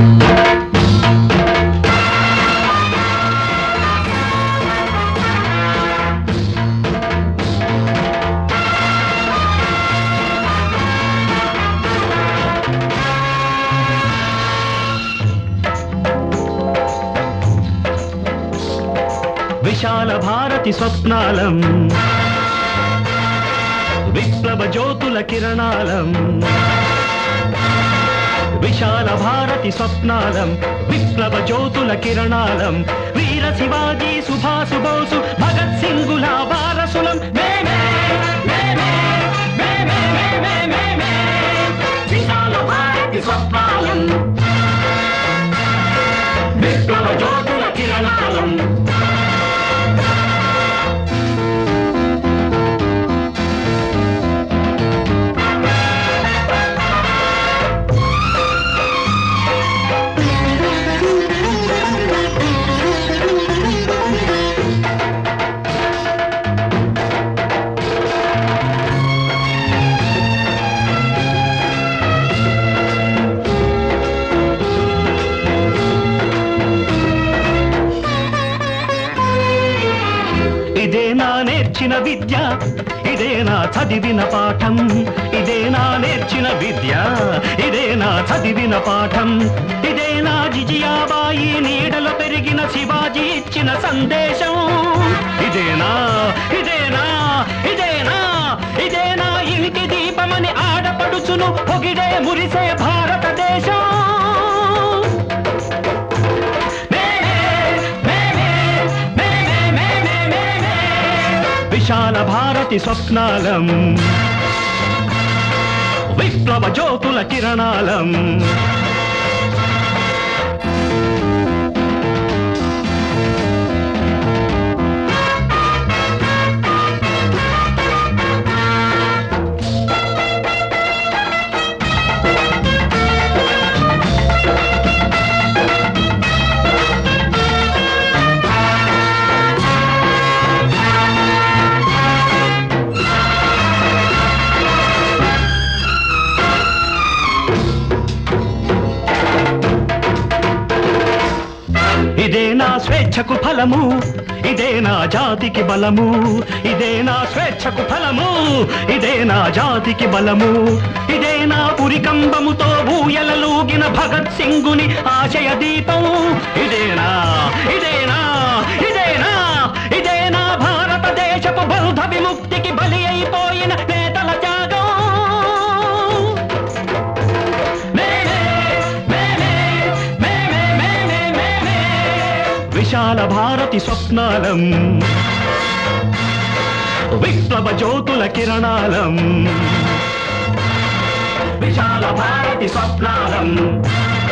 విశాల భారతి స్వప్నాలం విప్లవ జ్యోతుల కిరణాలం విశాల భారతి స్వప్నాలం విప్లవ జ్యోతుల కిరణాలం వీర శివాజీ సుభాసు బోసు భగత్ సింగుల వారసులం మేమే మేమే మేమే మేమే మేమే విశాల భారతి స్వప్నాలం విప్లవ జ్యోతుల కిరణాలం ఇదే నా నేర్చిన విద్య ఇదే నా చదివిన పాఠం ఇదే నా నేర్చిన విద్య ఇదే నా చదివిన పాఠం ఇదే నా జిజియాబాయి నీడలో పెరిగిన శివాజీ ఇచ్చిన సందేశం ఇదేనా ఇదేనా ఇదేనా ఇదేనా ఇంటి దీపమని ఆడపడుచును పొగిడే మురిసే భారతదేశం విశాల భారతి స్వప్నాలం విప్లవ జ్యోతుల కిరణాలం ఇదే నా స్వేచ్ఛకు ఫలము ఇదే నా జాతికి బలము ఇదే నా స్వేచ్ఛకు ఫలము ఇదే నా జాతికి బలము ఇదే నా పురికంబముతో ఊయలలూగిన భగత్ సింగుని ఆశయ దీపం ఇదేనా ఇదేనా ఇదేనా ఇదేనా భారతదేశపు బౌద్ధ విముక్తికి బలి అయిపోయిన నేతల త్యాగం మేమే, మేమే, మేమే, మేమే, మేమే. విశాల భారతి స్వప్నాలం విప్లవ జ్యోతుల కిరణాలం విశాల భారతి స్వప్నాలం